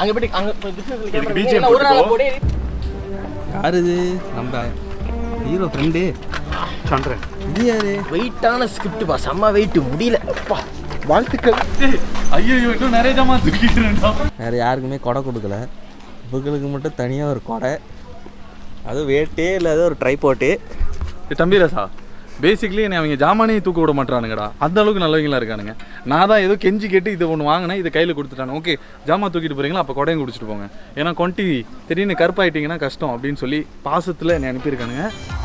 அங்க போயிட்டு அங்க போய் business ல camera BGM இருக்கு. நான் ஒரு நாள் போட்டுக்கோ. போடு யார் இது நம்ம ஹீரோ ஃப்ரெண்டு சந்திரன் இது யாரு வெயிட்டான ஸ்கிரிப்ட் பா செம்ம வெயிட் முடியல அப்பா வாழ்த்துக்கள் ஐயோ இன்னும் நிறைய ஜாமா தூக்கிட்டு இருந்தோம் வேறு யாருக்குமே கொடை கொடுக்கல இவங்களுக்கு மட்டும் தனியாக ஒரு கொடை அதுவும் வேட்டே இல்லாத ஒரு ட்ரை போட்டு தம்பி ரசா பேசிக்லி என்னை அவங்க ஜாமானே தூக்க விட மாட்டானுங்கடா அந்த அளவுக்கு நல்லவங்களா இருக்கானுங்க நான் தான் ஏதோ கெஞ்சி கேட்டு இது ஒன்று வாங்கினேன் இதை கையில் கொடுத்துட்டானு ஓகே ஜாமா தூக்கிட்டு போறீங்களா அப்போ கொடையும் குடிச்சிட்டு போங்க ஏன்னா கொண்டி திடீர்னு கருப்பாயிட்டீங்கன்னா கஷ்டம் அப்படின்னு சொல்லி பாசத்தில் என்னை அனுப்பியிருக்கானுங்க